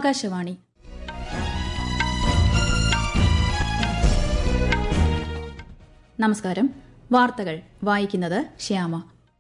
ആകാശവാണി നമസ്കാരം വാർത്തകൾ വായിക്കുന്നത് ശ്യാമ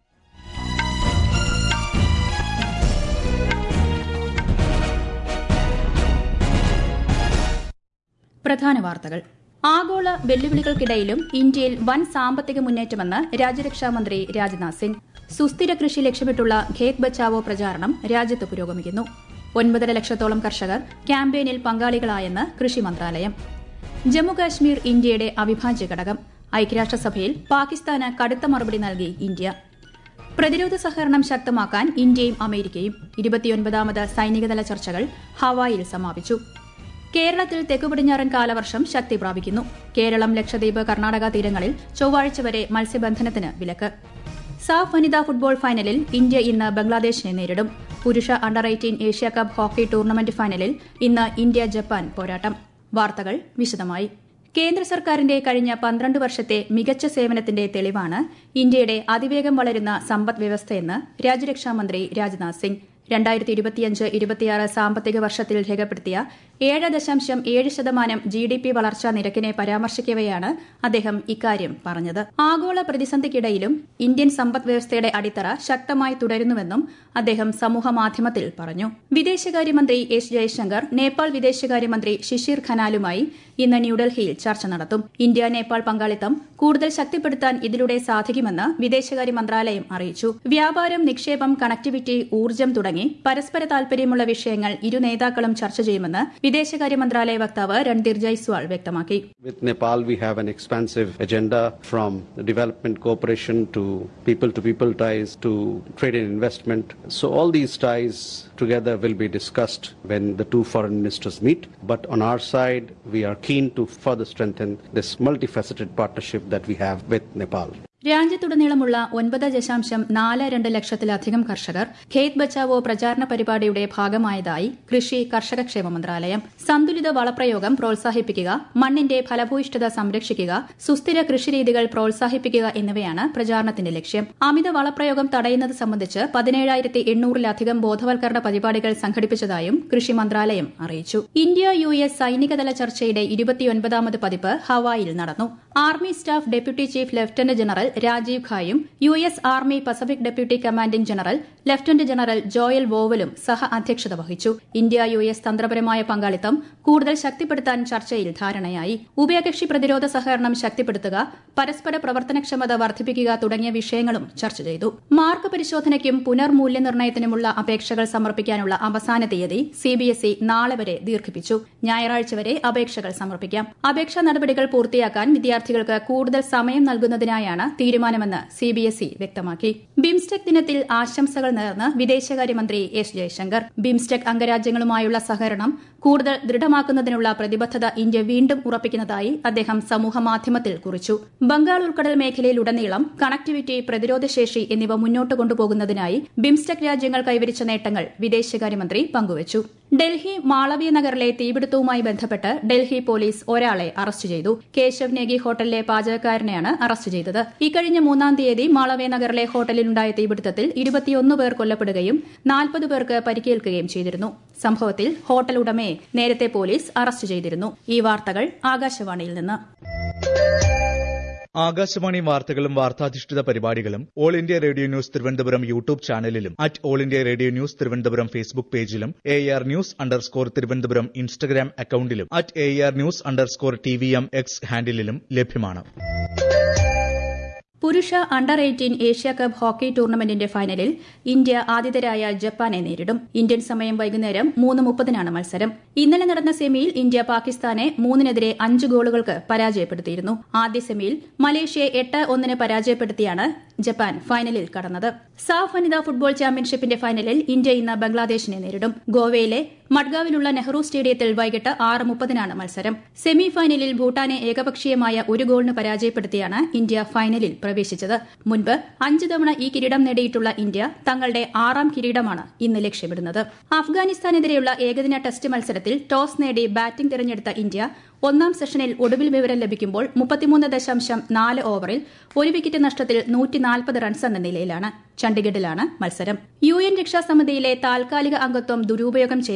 പ്രധാന വാർത്തകൾ ആഗോള വെല്ലുവിളികൾക്കിടയിലും ഇന്ത്യയിൽ വൻ സാമ്പത്തിക മുന്നേറ്റമെന്ന് രാജ്യരക്ഷാമന്ത്രി രാജ്നാഥ് സിംഗ് സുസ്ഥിര കൃഷി ലക്ഷ്യമിട്ടുള്ള ഖേത് ബച്ചാവോ പ്രചാരണം രാജ്യത്ത് പുരോഗമിക്കുന്നു ഒൻപതര ലക്ഷത്തോളം കർഷകർ ക്യാമ്പയിനിൽ പങ്കാളികളായെന്ന് കൃഷി മന്ത്രാലയം ജമ്മുകാശ്മീർ ഇന്ത്യയുടെ അവിഭാജ്യ ഘടകം ഐക്യരാഷ്ട്രസഭയിൽ പാകിസ്ഥാന് കടുത്ത മറുപടി നൽകി ഇന്ത്യ പ്രതിരോധ സഹകരണം ശക്തമാക്കാൻ ഇന്ത്യയും അമേരിക്കയും ഇരുപത്തിയൊൻപതാമത് സൈനികതല ചർച്ചകൾ ഹവായിൽ സമാപിച്ചു കേരളത്തിൽ തെക്കുപടിഞ്ഞാറൻ കാലവർഷം ശക്തി പ്രാപിക്കുന്നു കേരളം ലക്ഷദ്വീപ് കർണാടക തീരങ്ങളിൽ ചൊവ്വാഴ്ച വരെ മത്സ്യബന്ധനത്തിന് വിലക്ക് സാഫ് വനിതാ ഫുട്ബോൾ ഫൈനലിൽ ഇന്ത്യ ഇന്ന് ബംഗ്ലാദേശിനെ നേരിടും പുരുഷ under eighteen Asia cup hockey tournament ഫൈനലിൽ ഇന്ന് ഇന്ത്യ ജപ്പാൻ പോരാട്ടം വാർത്തകൾ വിശദമായി കേന്ദ്ര സർക്കാരിന്റെ കഴിഞ്ഞ പന്ത്രണ്ട് വർഷത്തെ മികച്ച സേവനത്തിന്റെ തെളിവാണ് ഇന്ത്യയുടെ അതിവേഗം വളരുന്ന സമ്പദ് വ്യവസ്ഥയെന്ന് രാജ്യരക്ഷാമന്ത്രി രാജ്നാഥ് സിംഗ് രണ്ടായിരത്തി ഇരുപത്തിയഞ്ച് ഇരുപത്തിയാറ് സാമ്പത്തിക വർഷത്തിൽ രേഖപ്പെടുത്തിയ ഏഴ് ദശാംശം ഏഴ് ശതമാനം ജി ഡി പി വളർച്ചാ നിരക്കിനെ പരാമർശിക്കവെയാണ് അദ്ദേഹം ഇക്കാര്യം പറഞ്ഞത് ആഗോള പ്രതിസന്ധിക്കിടയിലും ഇന്ത്യൻ സമ്പദ് വ്യവസ്ഥയുടെ അടിത്തറ ശക്തമായി തുടരുന്നുവെന്നും അദ്ദേഹം സമൂഹമാധ്യമത്തിൽ പറഞ്ഞു വിദേശകാര്യമന്ത്രി എസ് ജയശങ്കർ നേപ്പാൾ വിദേശകാര്യമന്ത്രി ശിശിർ ഖനാലുമായി ഇന്ന് ന്യൂഡൽഹിയിൽ ചർച്ച നടത്തും ഇന്ത്യ നേപ്പാൾ പങ്കാളിത്തം കൂടുതൽ ശക്തിപ്പെടുത്താൻ ഇതിലൂടെ സാധിക്കുമെന്ന് വിദേശകാര്യ മന്ത്രാലയം അറിയിച്ചു വ്യാപാരം നിക്ഷേപം കണക്ടിവിറ്റി ഊർജ്ജം തുടങ്ങി പരസ്പര താൽപര്യമുള്ള വിഷയങ്ങൾ ഇരു നേതാക്കളും ചർച്ച ചെയ്യുമെന്ന് വിദേശകാര്യ മന്ത്രാലയ വക്താവ് രൺധീർ ജയ്സ്വാൾ വ്യക്തമാക്കി With Nepal, we have an expansive agenda from development cooperation to people to people ties to trade and investment. So, all these ties together will be discussed when the two foreign ministers meet. But on our side, we are keen to further strengthen this multifaceted partnership that we have with Nepal. രാജ്യത്തുടനീളമുള്ള ഒൻപത് ദശാംശം നാല് രണ്ട് ലക്ഷത്തിലധികം കർഷകർ ഖേത് ബച്ചാവോ പ്രചാരണ പരിപാടിയുടെ ഭാഗമായതായി കൃഷി കർഷകക്ഷേമ മന്ത്രാലയം സന്തുലിത വളപ്രയോഗം പ്രോത്സാഹിപ്പിക്കുക മണ്ണിന്റെ ഫലഭൂയിഷ്ഠത സംരക്ഷിക്കുക സുസ്ഥിര കൃഷിരീതികൾ പ്രോത്സാഹിപ്പിക്കുക എന്നിവയാണ് പ്രചാരണത്തിന്റെ ലക്ഷ്യം അമിത വളപ്രയോഗം തടയുന്നത് സംബന്ധിച്ച് പതിനേഴായിരത്തി എണ്ണൂറിലധികം ബോധവൽക്കരണ പരിപാടികൾ സംഘടിപ്പിച്ചതായും കൃഷി മന്ത്രാലയം അറിയിച്ചു ഇന്ത്യ യു എസ് സൈനികതല ചർച്ചയുടെ ഇരുപത്തിയൊൻപതാമത് പതിപ്പ് ഹവായിൽ നടന്നു army staff deputy chief lieutenant general Rajeev ഖായും U S army Pacific deputy commanding general lieutenant general Joel വോവലും സഹ അധ്യക്ഷത വഹിച്ചു ഇന്ത്യ യു എസ് തന്ത്രപരമായ പങ്കാളിത്തം കൂടുതൽ ശക്തിപ്പെടുത്താൻ ചർച്ചയിൽ ധാരണയായി ഉഭയകക്ഷി പ്രതിരോധ സഹകരണം ശക്തിപ്പെടുത്തുക പരസ്പര പ്രവർത്തനക്ഷമത വർദ്ധിപ്പിക്കുക തുടങ്ങിയ വിഷയങ്ങളും ചർച്ച ചെയ്തു മാർക്ക് പരിശോധനയ്ക്കും പുനർമൂല്യനിർണ്ണയത്തിനുമുള്ള അപേക്ഷകൾ സമർപ്പിക്കാനുള്ള അവസാന തീയതി സിബിഎസ്ഇ നാളെ വരെ ദീർഘിപ്പിച്ചു ഞായറാഴ്ച വരെ അപേക്ഷകൾ സമർപ്പിക്കാം അപേക്ഷാ നടപടികൾ പൂർത്തിയാക്കാൻ വിദ്യാർത്ഥികൾക്ക് കൂടുതൽ സമയം നൽകുന്നതിനായാണ് തീരുമാനമെന്ന് സിബിഎസ്ഇ വ്യക്തമാക്കി ബിംസ്റ്റെക് ദിനത്തിൽ ആശംസകൾ നേർന്ന് വിദേശകാര്യമന്ത്രി എസ് ജയശങ്കർ ബിംസ്റ്റെക് അംഗരാജ്യങ്ങളുമായുള്ള സഹകരണം കൂടുതൽ ദൃഢമാക്കുന്നതിനുള്ള പ്രതിബദ്ധത ഇന്ത്യ വീണ്ടും ഉറപ്പിക്കുന്നതായി അദ്ദേഹം സമൂഹമാധ്യമത്തിൽ കുറിച്ചു ബംഗാൾ ഉൾക്കടൽ മേഖലയിലുടനീളം കണക്ടിവിറ്റി പ്രതിരോധശേഷി എന്നിവ മുന്നോട്ട് കൊണ്ടുപോകുന്നതിനായി ബിംസ്റ്റെക് രാജ്യങ്ങൾ കൈവരിച്ച നേട്ടങ്ങൾ വിദേശകാര്യമന്ത്രി പങ്കുവച്ചു ഡൽഹി മാളവ്യ നഗറിലെ തീപിടുത്തവുമായി ബന്ധപ്പെട്ട് ഡൽഹി പോലീസ് ഒരാളെ അറസ്റ്റ് ചെയ്തു കേശവ് നേഗി ഹോട്ടലിലെ പാചകക്കാരനെയാണ് അറസ്റ്റ് ചെയ്തത് ഇക്കഴിഞ്ഞ മൂന്നാം തീയതി മാളവ്യ നഗറിലെ ഹോട്ടലിലുണ്ടായ തീപിടുത്തത്തിൽ ഇരുപത്തിയൊന്ന് പേർ കൊല്ലപ്പെടുകയും നാൽപ്പത് പേർക്ക് പരിക്കേൽക്കുകയും ചെയ്തിരുന്നു സംഭവത്തിൽ ഹോട്ടൽ ഉടമയെ നേരത്തെ പോലീസ് അറസ്റ്റ് ചെയ്തിരുന്നു ഈ വാർത്തകൾ ആകാശവാണിയിൽ നിന്ന് ആകാശവാണി വാർത്തകളും വാർത്താധിഷ്ഠിത പരിപാടികളും all India radio news Thiruvananthapuram YouTube ചാനലിലും at all India radio news Thiruvananthapuram Facebook പേജിലും A R news underscore Thiruvananthapuram Instagram അക്കൌണ്ടിലും at A R news underscore T V M X ഹാൻഡിലും ലഭ്യമാണ് പുരുഷ under eighteen Asia cup hockey ടൂർണമെന്റിന്റെ ഫൈനലിൽ ഇന്ത്യ ആതിഥേയരായ ജപ്പാനെ നേരിടും ഇന്ത്യൻ സമയം വൈകുന്നേരം മൂന്ന് മുപ്പതിനാണ് മത്സരം ഇന്നലെ നടന്ന സെമിയിൽ ഇന്ത്യ പാകിസ്ഥാനെ മൂന്നിനെതിരെ അഞ്ച് ഗോളുകൾക്ക് പരാജയപ്പെടുത്തിയിരുന്നു ആദ്യ സെമിയിൽ മലേഷ്യയെ എട്ട് ഒന്നിന് പരാജയപ്പെടുത്തിയാണ് ജപ്പാൻ ഫൈനലിൽ കടന്നത് സാഫ് വനിതാ ഫുട്ബോൾ ചാമ്പ്യൻഷിപ്പിന്റെ ഫൈനലിൽ ഇന്ത്യ ഇന്ന് ബംഗ്ലാദേശിനെ നേരിടും ഗോവയിലെ മഡ്ഗാവിലുള്ള നെഹ്റു സ്റ്റേഡിയത്തിൽ വൈകിട്ട് ആറ് മുപ്പതിനാണ് മത്സരം സെമി ഫൈനലിൽ ഭൂട്ടാനെ ഏകപക്ഷീയമായ ഒരു ഗോളിന് പരാജയപ്പെടുത്തിയാണ് ഇന്ത്യ ഫൈനലിൽ പ്രവേശിച്ചത് മുൻപ് അഞ്ച് തവണ ഈ കിരീടം നേടിയിട്ടുള്ള ഇന്ത്യ തങ്ങളുടെ ആറാം കിരീടമാണ് ഇന്ന് ലക്ഷ്യമിടുന്നത് അഫ്ഗാനിസ്ഥാനെതിരെയുള്ള ഏകദിന ടെസ്റ്റ് മത്സരത്തിൽ ടോസ് നേടി ബാറ്റിംഗ് തിരഞ്ഞെടുത്ത ഇന്ത്യ ഒന്നാം സെഷനിൽ ഒടുവിൽ വിവരം ലഭിക്കുമ്പോൾ മുപ്പത്തിമൂന്ന് ദശാംശം നാല് ഓവറിൽ ഒരു വിക്കറ്റ് നഷ്ടത്തിൽ നൂറ്റിനാൽപ്പത് റൺസ് എന്ന നിലയിലാണ് ചണ്ഡിഗഡിലാണ് മത്സരം യു എൻ രക്ഷാസമിതിയിലെ താൽക്കാലിക അംഗത്വം ദുരുപയോഗം ചെയ്ത്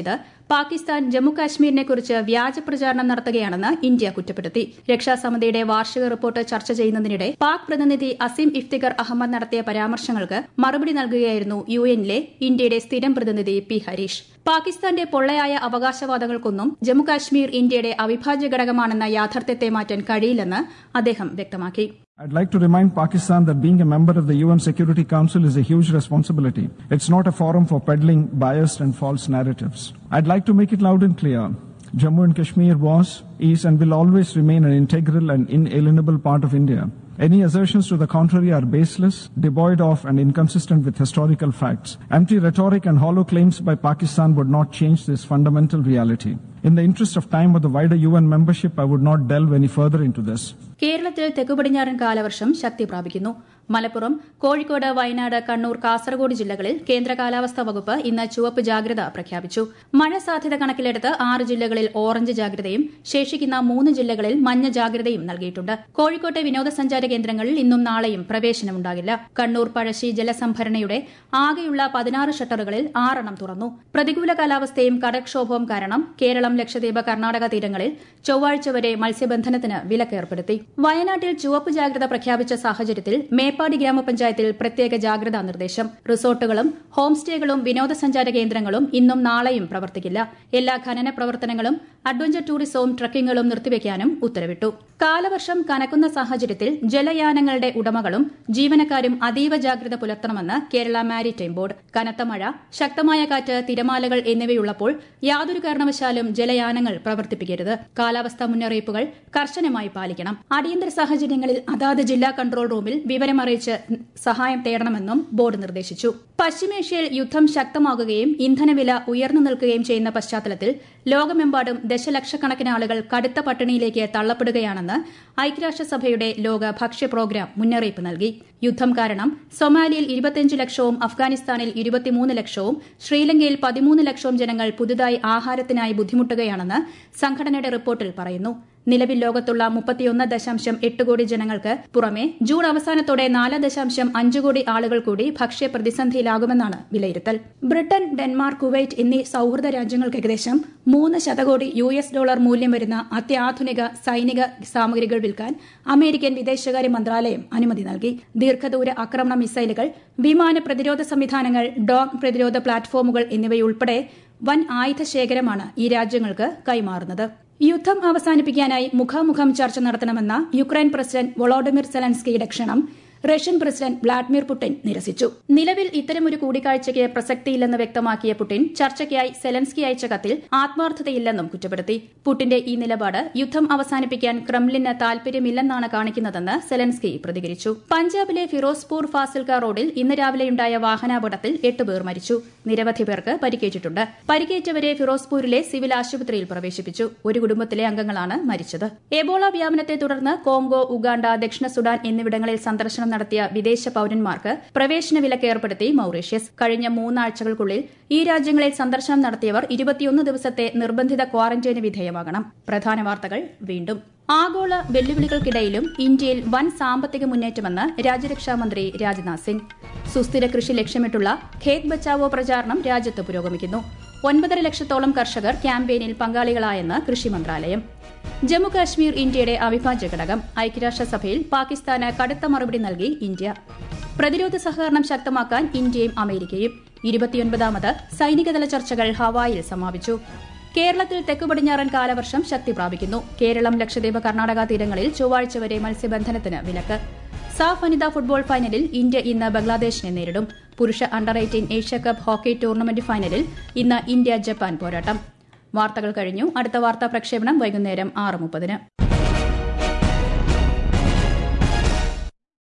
പാകിസ്ഥാൻ ജമ്മുകാശ്മീരിനെക്കുറിച്ച് വ്യാജ പ്രചാരണം നടത്തുകയാണെന്ന് ഇന്ത്യ കുറ്റപ്പെടുത്തി രക്ഷാസമിതിയുടെ വാർഷിക റിപ്പോർട്ട് ചർച്ച ചെയ്യുന്നതിനിടെ പാക് പ്രതിനിധി അസീം ഇഫ്തിഖർ അഹമ്മദ് നടത്തിയ പരാമർശങ്ങൾക്ക് മറുപടി നൽകുകയായിരുന്നു യു എന്നിലെ ഇന്ത്യയുടെ സ്ഥിരം പ്രതിനിധി പി ഹരീഷ് പാകിസ്ഥാന്റെ പൊള്ളയായ അവകാശവാദങ്ങൾക്കൊന്നും ജമ്മുകാശ്മീർ ഇന്ത്യയുടെ അവിഭാജ്യ ഘടകമാണെന്ന യാഥാർത്ഥ്യത്തെ മാറ്റാൻ കഴിയില്ലെന്ന് അദ്ദേഹം വ്യക്തമാക്കി I'd like to remind Pakistan that being a member of the UN Security Council is a huge responsibility. It's not a forum for peddling biased and false narratives. I'd like to make it loud and clear. Jammu and Kashmir was, is, and will always remain an integral and inalienable part of India. Any assertions to the contrary are baseless, devoid of, and inconsistent with historical facts. Empty rhetoric and hollow claims by Pakistan would not change this fundamental reality. In the interest of time or the wider UN membership, I would not delve any further into this. കേരളത്തിൽ തെക്കുപടിഞ്ഞാറൻ കാലവർഷം ശക്തി പ്രാപിക്കുന്നു മലപ്പുറം കോഴിക്കോട് വയനാട് കണ്ണൂർ കാസർഗോഡ് ജില്ലകളിൽ കേന്ദ്ര കാലാവസ്ഥാ വകുപ്പ് ഇന്ന് ചുവപ്പ് ജാഗ്രത പ്രഖ്യാപിച്ചു മഴ സാധ്യത കണക്കിലെടുത്ത് ആറ് ജില്ലകളിൽ ഓറഞ്ച് ജാഗ്രതയും ശേഷിക്കുന്ന മൂന്ന് ജില്ലകളിൽ മഞ്ഞ ജാഗ്രതയും നൽകിയിട്ടുണ്ട് കോഴിക്കോട്ടെ വിനോദസഞ്ചാര കേന്ദ്രങ്ങളിൽ ഇന്നും നാളെയും പ്രവേശനമുണ്ടാകില്ല കണ്ണൂർ പഴശ്ശി ജലസംഭരണിയുടെ ആകെയുള്ള പതിനാറ് ഷട്ടറുകളിൽ ആറെണ്ണം തുറന്നു പ്രതികൂല കാലാവസ്ഥയും കടൽക്ഷോഭവും കാരണം കേരളം ലക്ഷദ്വീപ് കർണാടക തീരങ്ങളിൽ ചൊവ്വാഴ്ച വരെ മത്സ്യബന്ധനത്തിന് വിലക്കേർപ്പെടുത്തി വയനാട്ടിൽ ചുവപ്പ് ജാഗ്രത പ്രഖ്യാപിച്ച സാഹചര്യത്തിൽ മേപ്പാടി ഗ്രാമപഞ്ചായത്തിൽ പ്രത്യേക ജാഗ്രതാ നിർദ്ദേശം റിസോർട്ടുകളും ഹോം സ്റ്റേകളും വിനോദസഞ്ചാര കേന്ദ്രങ്ങളും ഇന്നും നാളെയും പ്രവർത്തിക്കില്ല എല്ലാ ഖനന പ്രവർത്തനങ്ങളും അഡ്വഞ്ചർ ടൂറിസവും ട്രക്കിംഗുകളും നിർത്തിവെക്കാനും ഉത്തരവിട്ടു കാലവർഷം കനക്കുന്ന സാഹചര്യത്തിൽ ജലയാനങ്ങളുടെ ഉടമകളും ജീവനക്കാരും അതീവ ജാഗ്രത പുലർത്തണമെന്ന് കേരള മാരിടൈം ബോർഡ് കനത്ത മഴ ശക്തമായ കാറ്റ് തിരമാലകൾ എന്നിവയുള്ളപ്പോൾ യാതൊരു കാരണവശാലും ജലയാനങ്ങൾ പ്രവർത്തിപ്പിക്കരുത് കാലാവസ്ഥാ മുന്നറിയിപ്പുകൾ കർശനമായി പാലിക്കണം അടിയന്തര സാഹചര്യങ്ങളിൽ അതാത് ജില്ലാ കൺട്രോൾ റൂമിൽ വിവരമറിയിച്ച് സഹായം തേടണമെന്നും ബോർഡ് നിർദ്ദേശിച്ചു പശ്ചിമേഷ്യയിൽ യുദ്ധം ശക്തമാകുകയും ഇന്ധനവില ഉയർന്നു നിൽക്കുകയും ചെയ്യുന്ന പശ്ചാത്തലത്തിൽ ലോകമെമ്പാടും ദശലക്ഷക്കണക്കിന് ആളുകൾ കടുത്ത പട്ടിണിയിലേക്ക് തള്ളപ്പെടുകയാണെന്ന് ഐക്യരാഷ്ട്രസഭയുടെ ലോക ഭക്ഷ്യ പ്രോഗ്രാം മുന്നറിയിപ്പ് നൽകി യുദ്ധം കാരണം സൊമാലിയിൽ ഇരുപത്തിയഞ്ച് ലക്ഷവും അഫ്ഗാനിസ്ഥാനിൽ ഇരുപത്തിമൂന്ന് ലക്ഷവും ശ്രീലങ്കയിൽ പതിമൂന്ന് ലക്ഷവും ജനങ്ങൾ പുതുതായി ആഹാരത്തിനായി ബുദ്ധിമുട്ടുകയാണെന്ന് സംഘടനയുടെ റിപ്പോർട്ടിൽ പറയുന്നു നിലവിൽ ലോകത്തുള്ള മുപ്പത്തിയൊന്ന് ദശാംശം എട്ട് കോടി ജനങ്ങൾക്ക് പുറമെ ജൂൺ അവസാനത്തോടെ നാല് ദശാംശം അഞ്ച് കോടി ആളുകൾ കൂടി ഭക്ഷ്യ പ്രതിസന്ധിയിലാകുമെന്നാണ് വിലയിരുത്തൽ ബ്രിട്ടൻ ഡെൻമാർക്ക് കുവൈറ്റ് എന്നീ സൌഹൃദ രാജ്യങ്ങൾക്ക് ഏകദേശം മൂന്ന് ശതകോടി യു എസ് ഡോളർ മൂല്യം വരുന്ന അത്യാധുനിക സൈനിക സാമഗ്രികൾ വിൽക്കാൻ അമേരിക്കൻ വിദേശകാര്യ മന്ത്രാലയം അനുമതി നൽകി ദീർഘദൂര ആക്രമണ മിസൈലുകൾ വിമാന പ്രതിരോധ സംവിധാനങ്ങൾ ഡോൺ പ്രതിരോധ പ്ലാറ്റ്ഫോമുകൾ എന്നിവയുൾപ്പെടെ വൻ ആയുധ ശേഖരമാണ് ഈ രാജ്യങ്ങൾക്ക് കൈമാറുന്നത് യുദ്ധം അവസാനിപ്പിക്കാനായി മുഖാമുഖം ചർച്ച നടത്തണമെന്ന യുക്രൈൻ പ്രസിഡന്റ് വൊളോഡിമിർ സെലൻസ്കിയുടെ ക്ഷണം റഷ്യൻ പ്രസിഡന്റ് വ്ളാഡിമിർ പുടിൻ നിരസിച്ചു നിലവിൽ ഇത്തരമൊരു കൂടിക്കാഴ്ചയ്ക്ക് പ്രസക്തിയില്ലെന്ന് വ്യക്തമാക്കിയ പുടിൻ ചർച്ചയ്ക്കായി സെലൻസ്കി അയച്ച കത്തിൽ ആത്മാർത്ഥതയില്ലെന്നും കുറ്റപ്പെടുത്തി പുടിന്റെ ഈ നിലപാട് യുദ്ധം അവസാനിപ്പിക്കാൻ ക്രെംലിന് താൽപര്യമില്ലെന്നാണ് കാണിക്കുന്നതെന്ന് സെലൻസ്കി പ്രതികരിച്ചു പഞ്ചാബിലെ ഫിറോസ്പൂർ ഫാസിൽക റോഡിൽ ഇന്ന് രാവിലെയുണ്ടായ വാഹനാപകടത്തിൽ എട്ട് പേർ മരിച്ചു നിരവധി പേർക്ക് പരിക്കേറ്റിട്ടുണ്ട് പരിക്കേറ്റവരെ ഫിറോസ്പൂരിലെ സിവിൽ ആശുപത്രിയിൽ പ്രവേശിപ്പിച്ചു ഒരു കുടുംബത്തിലെ അംഗങ്ങളാണ് മരിച്ചത് എബോള വ്യാപനത്തെ തുടർന്ന് കോങ്കോ ഉഗാണ്ട ദക്ഷിണ സുഡാൻ എന്നിവിടങ്ങളിൽ സന്ദർശനം നടത്തിയ വിദേശ പൌരന്മാർക്ക് പ്രവേശന വിലക്ക് ഏർപ്പെടുത്തി മൌറീഷ്യസ് കഴിഞ്ഞ മൂന്നാഴ്ചകൾക്കുള്ളിൽ ഈ രാജ്യങ്ങളിൽ സന്ദർശനം നടത്തിയവർ ഇരുപത്തിയൊന്ന് ദിവസത്തെ നിർബന്ധിത ക്വാറന്റൈന് വിധേയമാകണം പ്രധാന വാർത്തകൾ വീണ്ടും ആഗോള വെല്ലുവിളികൾക്കിടയിലും ഇന്ത്യയിൽ വൻ സാമ്പത്തിക മുന്നേറ്റമെന്ന് രാജ്യരക്ഷാമന്ത്രി രാജ്നാഥ് സിംഗ് സുസ്ഥിര കൃഷി ലക്ഷ്യമിട്ടുള്ള ഖേത് ബച്ചാവോ പ്രചാരണം രാജ്യത്ത് പുരോഗമിക്കുന്നു ഒൻപതര ലക്ഷത്തോളം കർഷകർ ക്യാമ്പയിനിൽ പങ്കാളികളായെന്ന് കൃഷി മന്ത്രാലയം ജമ്മുകാശ്മീർ ഇന്ത്യയുടെ അവിഭാജ്യ ഘടകം ഐക്യരാഷ്ട്രസഭയിൽ പാകിസ്ഥാന് കടുത്ത മറുപടി നൽകി ഇന്ത്യ പ്രതിരോധ സഹകരണം ശക്തമാക്കാൻ ഇന്ത്യയും അമേരിക്കയും ഇരുപത്തിയൊൻപതാമത് സൈനികതല ചർച്ചകൾ ഹവായിൽ സമാപിച്ചു കേരളത്തിൽ തെക്കുപടിഞ്ഞാറൻ കാലവർഷം ശക്തി പ്രാപിക്കുന്നു കേരളം ലക്ഷദ്വീപ് കർണാടക തീരങ്ങളിൽ ചൊവ്വാഴ്ച വരെ മത്സ്യബന്ധനത്തിന് വിലക്ക് സാഫ് വനിതാ ഫുട്ബോൾ ഫൈനലിൽ ഇന്ത്യ ഇന്ന് ബംഗ്ലാദേശിനെ നേരിടും പുരുഷ under eighteen Asia cup hockey tournament ഫൈനലിൽ ഇന്ന് ഇന്ത്യ ജപ്പാൻ പോരാട്ടം വാർത്തകൾ കഴിഞ്ഞു അടുത്ത വാർത്താ പ്രക്ഷേപണം വൈകുന്നേരം ആറ് മുപ്പതിന്